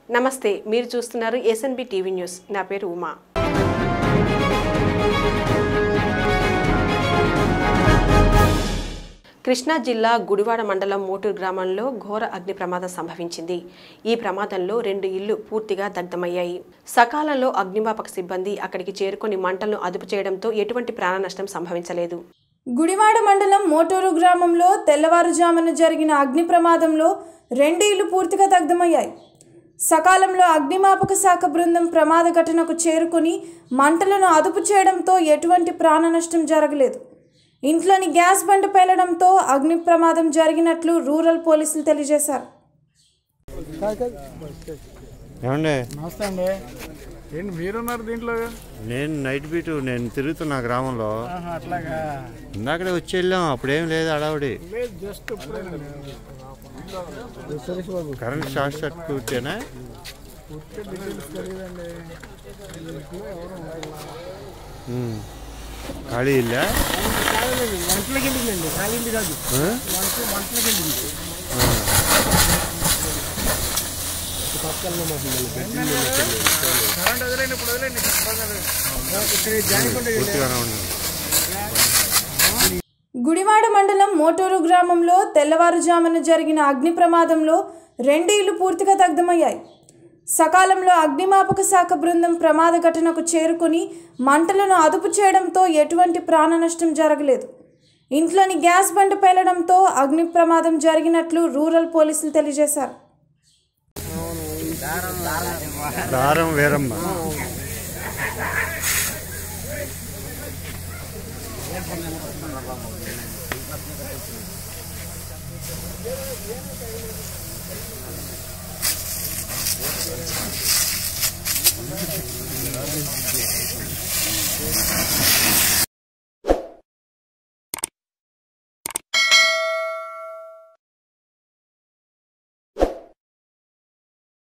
నమస్తే మీరు చూస్తున్నారు ఎస్ఎన్బి టీవీ న్యూస్ నా పేరు ఉమా కృష్ణా జిల్లా గుడివాడ మండలం మోటూరు గ్రామంలో ఘోర అగ్ని ప్రమాదం సంభవించింది ఈ ప్రమాదంలో రెండు ఇళ్లు పూర్తిగా దగ్ధమయ్యాయి సకాలంలో అగ్నిమాపక సిబ్బంది అక్కడికి చేరుకొని మంటలను అదుపు చేయడంతో ఎటువంటి ప్రాణ నష్టం సంభవించలేదు గుడివాడ మండలం మోటూరు గ్రామంలో తెల్లవారుజామున జరిగిన అగ్ని ప్రమాదంలో రెండు ఇళ్లు పూర్తిగా దగ్ధమయ్యాయి సకాలంలో అగ్నిమాపక శాఖ బృందం ప్రమాద ఘటనకు చేరుకుని మంటలను అదుపు చేయడంతో ఎటువంటి ప్రాణ నష్టం జరగలేదు ఇంట్లోని గ్యాస్ బండ పేలడంతో అగ్ని ప్రమాదం జరిగినట్లు రూరల్ పోలీసులు తెలియజేశారు ఏమండి నమస్తే అండి ఏంటి మీరున్నారు దీంట్లో నేను నైట్ బీటు నేను తిరుగుతున్నా గ్రామంలో ఆహా, అట్లాగా ఇందాకడే వచ్చి వెళ్ళాం అప్పుడేం లేదు అడావుడి లేదు జస్ట్ ఇప్పుడే సురేష్ బాబు కరెంట్ షార్ట్ సర్క్యూటేనా పూర్తి డీటెయిల్స్ తెలియదండి ఇంట్లో ఎవరు ఉండరు. ఉమ్. ఖాళీ ఇల్లా కాదండి, వంటలకి వెళ్ళిందండి కాలింది కాదు ఆ? వంట వంటలకి వెళ్ళింది కరెంట్ వదిలేండి ఇప్పుడు వదిలేండి ఇక్కడ జానికొండ పూర్తిగానే ఉంది గుడివాడ మండలం మోటూరు గ్రామంలో తెల్లవారుజామున జరిగిన అగ్ని ప్రమాదంలో రెండు ఇళ్లు పూర్తిగా దగ్ధమయ్యాయి సకాలంలో అగ్నిమాపక శాఖ బృందం ప్రమాద ఘటనకు చేరుకుని మంటలను అదుపు చేయడంతో ఎటువంటి ప్రాణ నష్టం జరగలేదు ఇంట్లోని గ్యాస్ బండ పేలడంతో అగ్ని ప్రమాదం జరిగినట్లు రూరల్ పోలీసులు తెలియజేశారు దారం వేరమ్మ